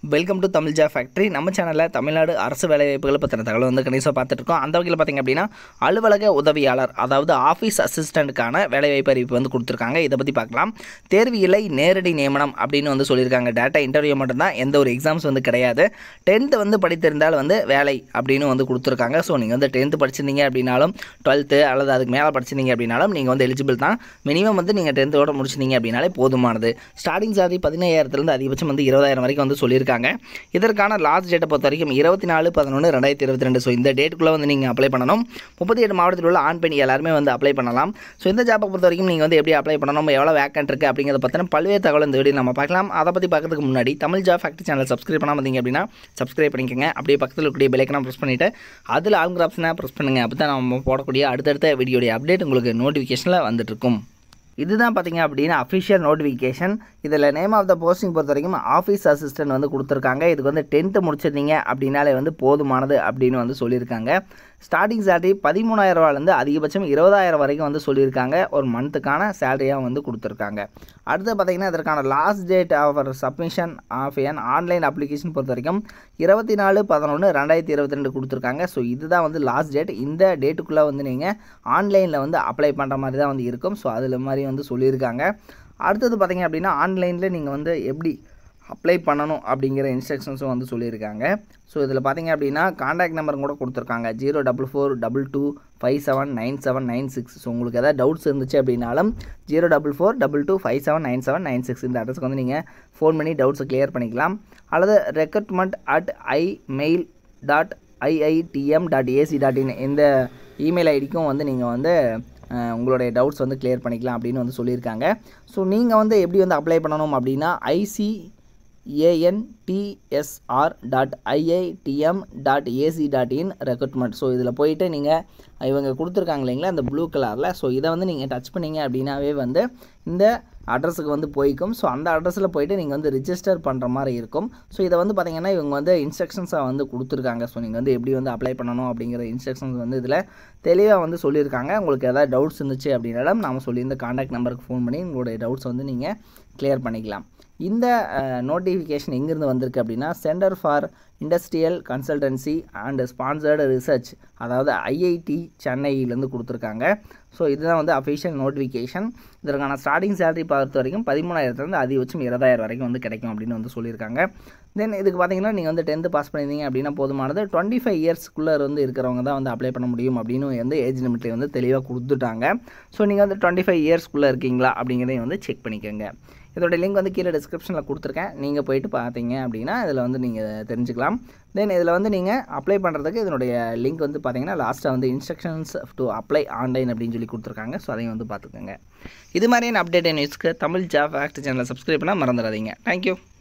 welcome to Tamil ஜா factory நம்ம சேனலில் தமிழ்நாடு அரசு வேலைவாய்ப்புகளை பற்றின தகவல் வந்து கணிசமாக பார்த்துட்டு இருக்கோம் அந்த வகையில் பார்த்திங்க அப்படின்னா அலுவலக உதவியாளர் அதாவது ஆஃபீஸ் அசிஸ்டண்ட்டுக்கான வேலைவாய்ப்பு அறிவிப்பு வந்து கொடுத்துருக்காங்க இதை பற்றி பார்க்கலாம் தேர்வு இல்லை நேரடி நியமனம் அப்படின்னு வந்து சொல்லியிருக்காங்க டேட்டா இன்டர்வியூ மட்டும்தான் எந்த ஒரு எக்ஸாம்ஸ் வந்து கிடையாது டென்த்து வந்து படித்திருந்தால் வந்து வேலை அப்படின்னு வந்து கொடுத்துருக்காங்க ஸோ நீங்கள் வந்து டென்த்து படிச்சிருந்தீங்க அப்படின்னாலும் டுவெல்த்து அல்லது அதுக்கு மேலே படிச்சிருந்தீங்க அப்படின்னாலும் நீங்கள் வந்து எலிஜிபிள் தான் மினிமம் வந்து நீங்கள் டென்த்தோட முடிச்சிருந்தீங்க அப்படின்னாலே போதுமானது ஸ்டார்டிங் சார்ஜ் பதினையாயிரத்துலேருந்து அதிகபட்சம் வந்து இருபதாயிரம் வரைக்கும் வந்து சொல்லியிருக்காங்க இதற்கான லாஸ்ட் டேட்டை பொறுத்த வரைக்கும் இருபத்தி நாலு பதினொன்று ரெண்டாயிரத்தி இருபத்தி ரெண்டு ஸோ இந்த டேட்டுக்குள்ளே வந்து நீங்கள் அப்ளை பண்ணணும் முப்பத்தி எட்டு மாவட்டத்தில் உள்ள ஆண் பெண் எல்லாருமே வந்து அப்ளை பண்ணலாம் ஸோ இந்த ஜாப்பை பொறுத்த வரைக்கும் நீங்கள் வந்து எப்படி அப்ளை பண்ணணும் எவ்வளோ வேக்கன்ட் இருக்குது அப்படிங்கிறத பற்றின பல்வேறு தகவல் இந்த வீடியோ நம்ம பார்க்கலாம் அதை பற்றி பார்க்கறதுக்கு முன்னாடி Tamil job factory channel subscribe பண்ணாமல் இருந்தீங்க அப்படின்னா சப்ஸ்கிரைப் பண்ணிக்கோங்க அப்படியே பக்கத்தில் இருக்கக்கூடிய பெலைக்கனா ப்ரெஸ் பண்ணிவிட்டு அதில் ஆளுங்கிற ஆப்ஷனை ப்ரெஸ் பண்ணுங்கள் அப்போ தான் நம்ம போடக்கூடிய அடுத்தடுத்த வீடியோடைய அப்டேட் உங்களுக்கு நோட்டிஃபிகேஷனில் வந்துட்டு இருக்கும் இதுதான் பார்த்தீங்க அப்படின்னா அஃபிஷியல் நோட்டிஃபிகேஷன் இதில் நேம் ஆஃப் த போஸ்டிங் பொறுத்த வரைக்கும் ஆஃபீஸ் அசிஸ்டன்ட் வந்து கொடுத்துருக்காங்க இதுக்கு வந்து டென்த்து முடிச்சிருந்தீங்க அப்படின்னாலே வந்து போதுமானது அப்படின்னு வந்து சொல்லியிருக்காங்க ஸ்டார்டிங் சேலரி பதிமூணாயிரம் ரூபாலேருந்து அதிகபட்சம் இருபதாயிரம் வரைக்கும் வந்து சொல்லியிருக்காங்க ஒரு மந்த்துக்கான சேலரியாக வந்து கொடுத்துருக்காங்க அடுத்து பார்த்தீங்கன்னா இதற்கான last date of submission of an online application பொறுத்த வரைக்கும் இருபத்தி நாலு பதினொன்று ரெண்டாயிரத்தி இருபத்தி ரெண்டு கொடுத்துருக்காங்க ஸோ இதுதான் வந்து லாஸ்ட் டேட் இந்த டேட்டுக்குள்ளே வந்து நீங்கள் ஆன்லைனில் வந்து அப்ளை பண்ணுற மாதிரி தான் வந்து இருக்கும் ஸோ அதில் மாதிரி வந்து சொல்லியிருக்காங்க அடுத்தது பார்த்தீங்க அப்படின்னா ஆன்லைனில் நீங்கள் வந்து எப்படி அப்ளை பண்ணணும் அப்படிங்கிற இன்ஸ்ட்ரக்ஷன்ஸும் வந்து சொல்லியிருக்காங்க ஸோ இதில் பார்த்தீங்க அப்படின்னா காண்டாக்ட் நம்பர் கூட கொடுத்துருக்காங்க zero double four double two five seven nine seven nine six so உங்களுக்கு எதாவது டவுட்ஸ் இருந்துச்சு அப்படின்னாலும் zero double four double two five seven nine seven nine six இந்த அட்ரஸ்க்கு வந்து நீங்கள் ஃபோன் பண்ணி டவுட்ஸை கிளியர் பண்ணிக்கலாம் அல்லது recruitment at I mail dot IITM dot AC dot in இந்த இமெயில் ஐடிக்கும் வந்து நீங்கள் வந்து அஹ், உங்களுடைய டவுட்ஸ் வந்து கிளியர் பண்ணிக்கலாம் அப்படின்னு வந்து சொல்லியிருக்காங்க ஸோ நீங்கள் வந்து எப்படி வந்து அப்ளை பண்ணணும் அப்படின்னா IC ANDSR dot IITM dot AC dot in recruitment so இதில் போயிட்டு நீங்கள் இவங்க கொடுத்துருக்காங்க இல்லைங்களா அந்த ப்ளூ கலரில் ஸோ இதை வந்து நீங்கள் டச் பண்ணீங்க அப்படின்னாவே வந்து இந்த அட்ரஸுக்கு வந்து போய்க்கும் ஸோ அந்த அட்ரஸில் போயிட்டு நீங்கள் வந்து ரிஜிஸ்டர் பண்ணுற மாதிரி இருக்கும் ஸோ இதை வந்து பார்த்தீங்கன்னா இவங்க வந்து இன்ஸ்ட்ரக்ஷன்ஸை வந்து கொடுத்துருக்காங்க ஸோ நீங்கள் வந்து எப்படி வந்து அப்ளை பண்ணணும் அப்படிங்கிற இன்ஸ்ட்ரக்ஷன்ஸ் வந்து இதில் தெளிவாக வந்து சொல்லியிருக்காங்க உங்களுக்கு எதாவது டவுட்ஸ் இருந்துச்சு அப்படின்னாலும் நாம் சொல்லி இந்த காண்டாக்ட் நம்பருக்கு ஃபோன் பண்ணி உங்களுடைய டவுட்ஸ் வந்து நீங்கள் கிளியர் பண்ணிக்கலாம் இந்த நோட்டிஃபிகேஷன் எங்கேருந்து வந்திருக்கு அப்படின்னா Centre for Industrial Consultancy and Sponsored Research அதாவது ஐஐடி சென்னையிலேருந்து கொடுத்துருக்காங்க ஸோ இதுதான் வந்து அஃபிஷியல் நோட்டிஃபிகேஷன் இதற்கான ஸ்டார்டிங் சேலரி பொறுத்த வரைக்கும் பதிமூணாயிரத்துலேருந்து அதிகபட்சம் இருபதாயிரம் வரைக்கும் வந்து கிடைக்கும் அப்படின்னு வந்து சொல்லியிருக்காங்க தென் இதுக்கு பார்த்தீங்கன்னா நீங்கள் வந்து டென்த்து பாஸ் பண்ணியிருந்தீங்க அப்படின்னா போதுமானது டுவெண்ட்டி ஃபைவ் இயர்ஸ்க்குள்ளே வந்து இருக்கிறவங்க தான் வந்து அப்ளை பண்ண முடியும் அப்படின்னு வந்து ஏஜ் லிமிட்லேயே வந்து தெளிவாக கொடுத்துட்டாங்க ஸோ நீங்கள் வந்து டுவெண்ட்டி ஃபைவ் இயர்ஸ்க்குள்ளே இருக்கீங்களா அப்படிங்கிறதையும் வந்து செக் பண்ணிக்கோங்க இதோட லிங்க் வந்து கீழே டிஸ்கிரிப்ஷனில் கொடுத்துருக்கேன் நீங்கள் போயிட்டு பார்த்தீங்க அப்படின்னா இதில் வந்து நீங்கள் தெரிஞ்சுக்கலாம் தென் இதில் வந்து நீங்கள் அப்ளை பண்ணுறதுக்கு இதனுடைய லிங்க் வந்து பார்த்தீங்கன்னா லாஸ்ட்டாக வந்து இன்ஸ்ட்ரக்ஷன்ஸ் டு அப்ளை ஆன்லைன் அப்படின்னு சொல்லி கொடுத்துருக்காங்க ஸோ அதையும் வந்து பார்த்துக்கோங்க இது மாதிரியான அப்டேட் நியூஸ்க்கு தமிழ் ஜாப் ஆக்ட் சேனலை சப்ஸ்கிரைப் பண்ணால் மறந்துடாதீங்க தேங்க்யூ